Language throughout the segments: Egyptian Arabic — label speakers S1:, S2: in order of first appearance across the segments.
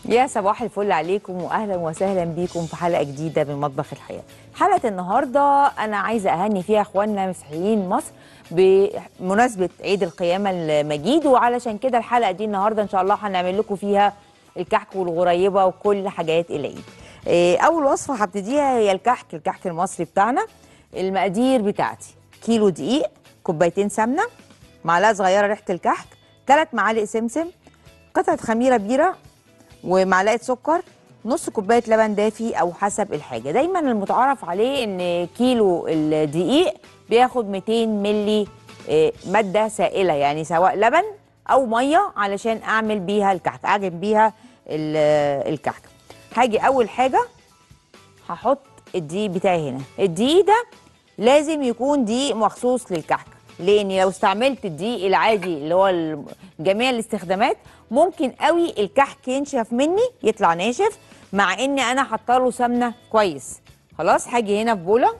S1: يا صباح الفل عليكم واهلا وسهلا بيكم في حلقه جديده من مطبخ الحياه. حلقه النهارده انا عايزه اهني فيها اخواننا مسيحيين مصر بمناسبه عيد القيامه المجيد وعلشان كده الحلقه دي النهارده ان شاء الله هنعمل لكم فيها الكحك والغريبه وكل حاجات العيد. إيه، اول وصفه هبتديها هي الكحك الكحك المصري بتاعنا. المقادير بتاعتي كيلو دقيق كوبايتين سمنه معلقه صغيره ريحه الكحك ثلاث معالق سمسم قطعه خميره بيره ومعلقه سكر نص كوبايه لبن دافي او حسب الحاجه دايما المتعارف عليه ان كيلو الدقيق بياخد 200 ملي آه، ماده سائله يعني سواء لبن او ميه علشان اعمل بيها الكحك اعجن بيها ال- الكحك هاجي اول حاجه هحط الدقيق بتاعي هنا الدقيق ده لازم يكون دقيق مخصوص للكحك لاني لو استعملت الدقيق العادي اللي هو ال- جميع الاستخدامات ممكن قوي الكحك ينشف مني يطلع ناشف مع ان انا حاطه له سمنه كويس خلاص هاجي هنا في بوله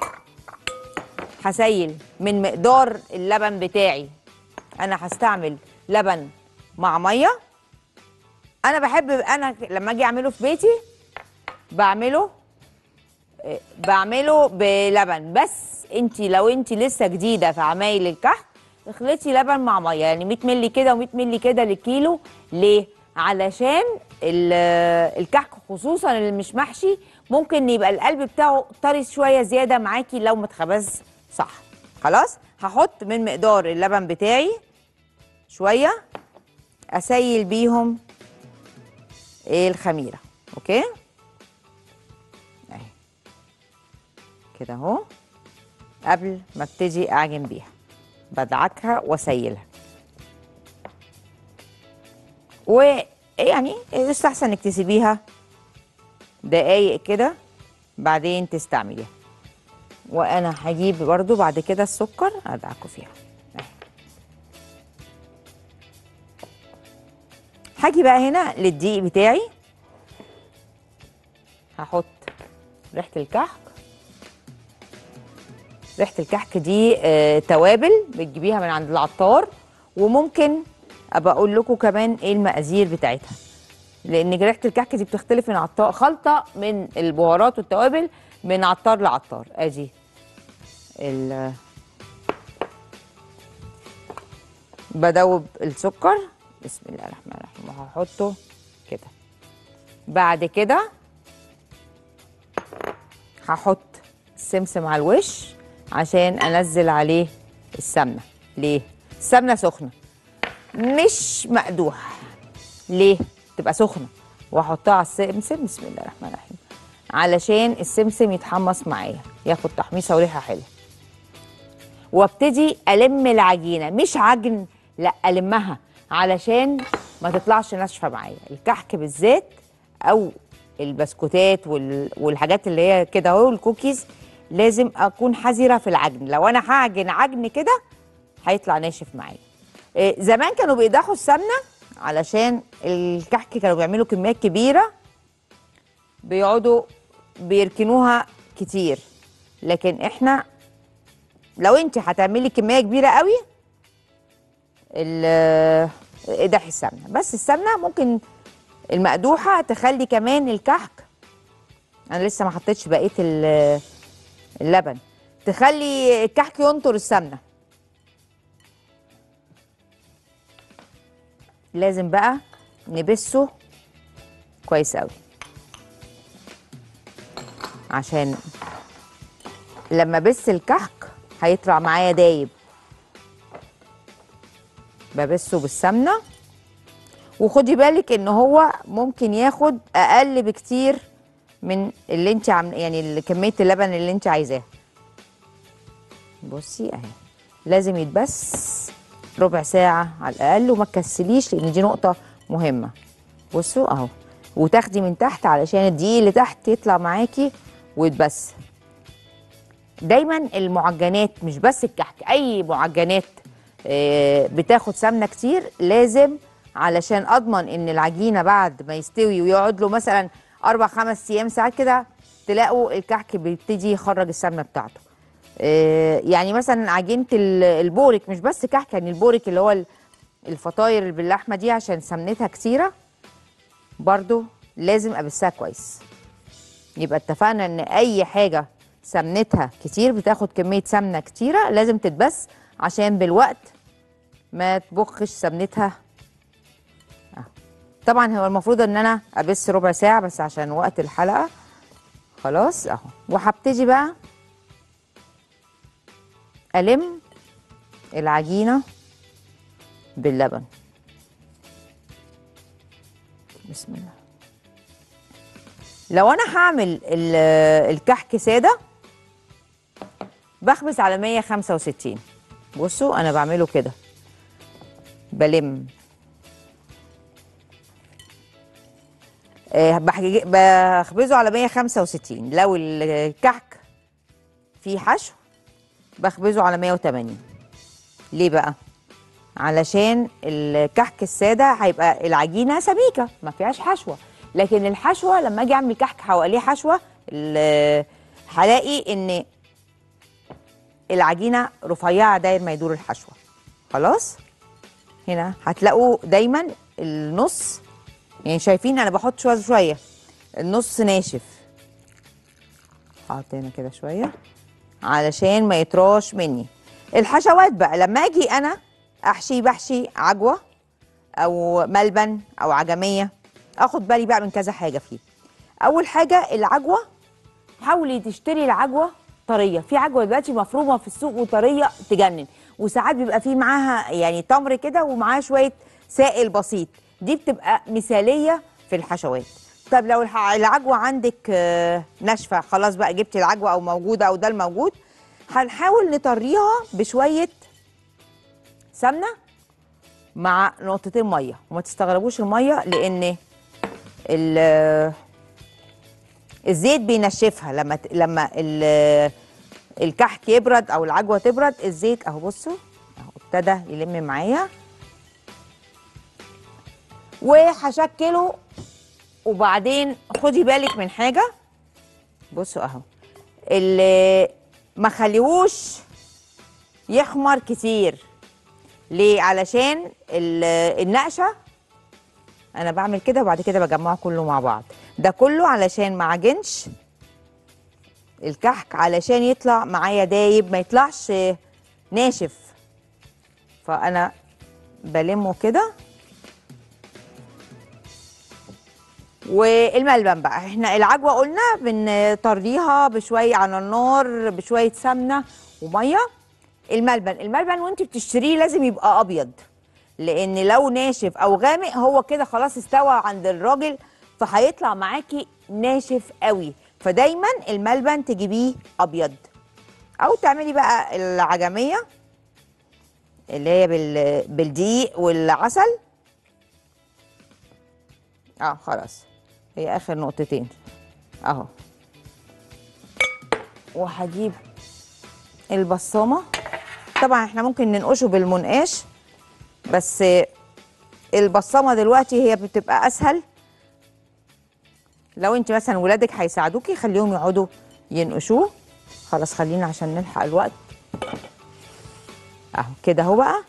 S1: هسيل من مقدار اللبن بتاعي انا هستعمل لبن مع ميه انا بحب انا لما اجي اعمله في بيتي بعمله بعمله بلبن بس انت لو انت لسه جديده في عمايل الكحك اخلطي لبن مع ميه يعني 100 مللي كده و100 مللي كده للكيلو ليه علشان ال- الكحك خصوصا اللي مش محشي ممكن يبقى القلب بتاعه طري شويه زياده معاكي لو ما اتخبز صح خلاص هحط من مقدار اللبن بتاعي شويه اسيل بيهم الخميره اوكي اهي كده اهو قبل ما ابتدي اعجن بيها بدعكها واسيلها ويعني يستحسن انك تسيبيها دقايق كده بعدين تستعمليها وانا هجيب برضو بعد كده السكر ادعكه فيها أهي. هاجي بقى هنا للدقيق بتاعي هحط ريحه الكحك ريحه الكحك دي آه، توابل بتجيبيها من عند العطار وممكن ابقى اقول لكم كمان ايه المقادير بتاعتها لان ريحه الكحك دي بتختلف من عطار خلطه من البهارات والتوابل من عطار لعطار ادي ال بدوب السكر بسم الله الرحمن الرحيم وهحطه كده بعد كده هحط السمسم على الوش عشان انزل عليه السمنه ليه السمنه سخنه مش مقدوح ليه تبقى سخنه واحطها على السمسم بسم الله الرحمن الرحيم علشان السمسم يتحمص معايا ياخد تحميصه وريحه حلوه وابتدي الم العجينه مش عجن لا المها علشان ما تطلعش ناشفه معايا الكحك بالذات او البسكوتات وال... والحاجات اللي هي كده اهو الكوكيز لازم اكون حذره في العجن لو انا هعجن عجن كده هيطلع ناشف معايا إيه، زمان كانوا بيضحوا السمنه علشان الكحك كانوا بيعملوا كميات كبيره بيقعدوا بيركنوها كتير لكن احنا لو انت هتعملي كميه كبيره قوي ال- اقدحي السمنه بس السمنه ممكن المقدوحه تخلي كمان الكحك انا لسه ما حطيتش بقيه ال- اللبن تخلي الكحك ينطر السمنه لازم بقى نبسه كويس قوي عشان لما بس الكحك هيطلع معايا دايب ببسه بالسمنه وخدي بالك ان هو ممكن ياخد اقل بكتير من اللي انت عم يعني ال- كميه اللبن اللي انت عايزاها بصي اهي لازم يتبس ربع ساعه على الاقل وما تكسليش لان دي نقطه مهمه بصوا اهو وتاخدي من تحت علشان الدقيق اللي تحت يطلع معاكي ويتبس دايما المعجنات مش بس الكحك اي معجنات آه، بتاخد سمنه كتير لازم علشان اضمن ان العجينه بعد ما يستوي ويقعد له مثلا اربع خمس ايام ساعات كده تلاقوا الكحك بيبتدي يخرج السمنه بتاعته آه، يعني مثلا عجينه ال- البورك مش بس كحك يعني البورك اللي هو ال- الفطاير اللي باللحمه دي عشان سمنتها كتيره برضو لازم ابسها كويس يبقى اتفقنا ان اي حاجه سمنتها كتير بتاخد كميه سمنه كتيره لازم تتبس عشان بالوقت ما تبخش سمنتها أهو. طبعا هو المفروض ان انا ابس ربع ساعه بس عشان وقت الحلقه خلاص اهو وهبتدي بقى الم العجينه باللبن بسم الله لو انا هعمل ال- الكحك ساده بخبز على 165 بصوا انا بعمله كده بلم آه، بحج- بخبزه على 165 لو الكحك فيه حشو بخبزه على 180 ليه بقى علشان الكحك الساده هيبقى العجينه سميكه ما فيهاش حشوه لكن الحشوه لما اجي اعمل كحك حواليه حشوه ال- هلاقي ان العجينه رفيعه داير ما يدور الحشوه خلاص هنا هتلاقوا دايما النص يعني شايفين انا بحط شويه شويه النص ناشف حاطط هنا كده شويه علشان ما يطراش مني الحشوات بقى لما اجي انا احشي بحشي عجوه او ملبن او عجميه اخد بالي بقى من كذا حاجه فيه اول حاجه العجوه حاولي تشتري العجوه طريه في عجوه دلوقتي مفرومه في السوق وطريه تجنن وساعات بيبقى في معاها يعني تمر كده ومعاها شويه سائل بسيط دي بتبقى مثاليه في الحشوات طب لو الح- العجوه عندك آه، ناشفه خلاص بقى جبتي العجوه او موجوده او ده الموجود هنحاول نطريها بشويه سمنه مع نقطتين ميه وما تستغربوش الميه لان ال- الزيت بينشفها لما ت- لما ال- الكحك يبرد او العجوه تبرد الزيت اهو بصوا اهو ابتدى يلم معايا وهشكله وبعدين خدي بالك من حاجه بصوا اهو اللي ما خليهوش يخمر كتير ليه علشان ال- النقشه انا بعمل كده وبعد كده بجمعه كله مع بعض ده كله علشان ما عجنش الكحك علشان يطلع معايا دايب ما يطلعش ناشف فانا بلمه كده والملبن بقى احنا العجوه قلنا بنطريها بشويه على النار بشويه سمنه وميه الملبن الملبن وانت بتشتريه لازم يبقى ابيض لان لو ناشف او غامق هو كده خلاص استوى عند الراجل فهيطلع معاكي ناشف قوي فدايما الملبن تجيبيه ابيض او تعملي بقى العجميه اللي هي بال... بالدقيق والعسل اه خلاص هي اخر نقطتين اهو وهجيب البصامه طبعا احنا ممكن ننقشه بالمنقاش بس البصامه دلوقتي هي بتبقى اسهل لو انت مثلا ولادك هيساعدوكي خليهم يقعدوا ينقشوه خلاص خلينا عشان نلحق الوقت اهو كده اهو بقى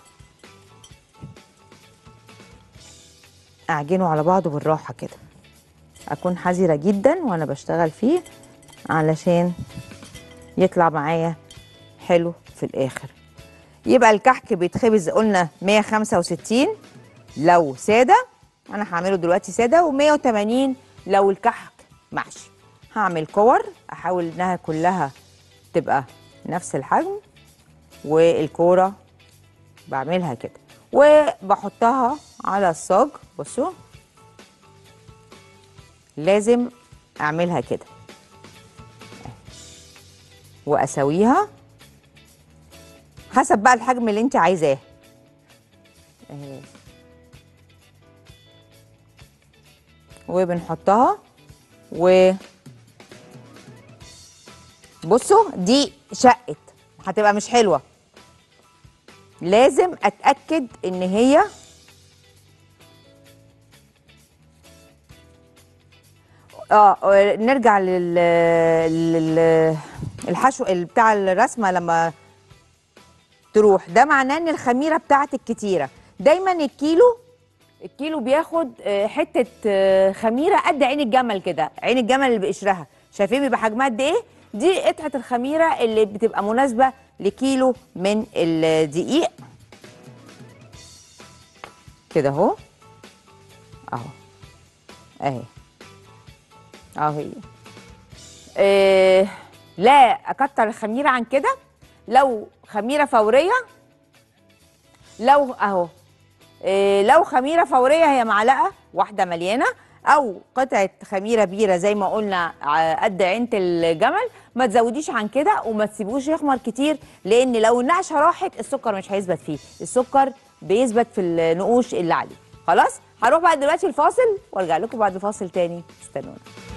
S1: اعجنه على بعضه بالراحه كده اكون حذره جدا وانا بشتغل فيه علشان يطلع معايا حلو في الاخر يبقى الكحك بيتخبز قلنا 165 لو ساده انا هعمله دلوقتي ساده و180 لو الكحك محشي هعمل كور احاول انها كلها تبقى نفس الحجم والكوره بعملها كده وبحطها على الصاج بصوا لازم اعملها كده واسويها حسب بقى الحجم اللي انت عايزاه اهي. وبنحطها و بصوا دي شقت هتبقى مش حلوه لازم اتاكد ان هي اه نرجع لل لل الحشو بتاع الرسمه لما تروح ده معناه ان الخميره بتاعتك كتيره دايما الكيلو الكيلو بياخد آه، حته آه، خميره قد عين الجمل كده عين الجمل اللي بقشرها شايفين بيبقى حجمها قد ايه دي قطعه الخميره اللي بتبقى مناسبه لكيلو من الدقيق كده اهو اهو اهي اهو هي آه لا اكتر الخميره عن كده لو خميره فوريه لو اهو إيه لو خميره فوريه هي معلقه واحده مليانه او قطعه خميره بيره زي ما قلنا ع- قد عينه الجمل ما تزوديش عن كده وما تسيبوش يخمر كتير لان لو النقشه راحت السكر مش هيثبت فيه السكر بيثبت في النقوش اللي عليه خلاص هروح بقى دلوقتي الفاصل وارجع لكم بعد فاصل تاني استنونا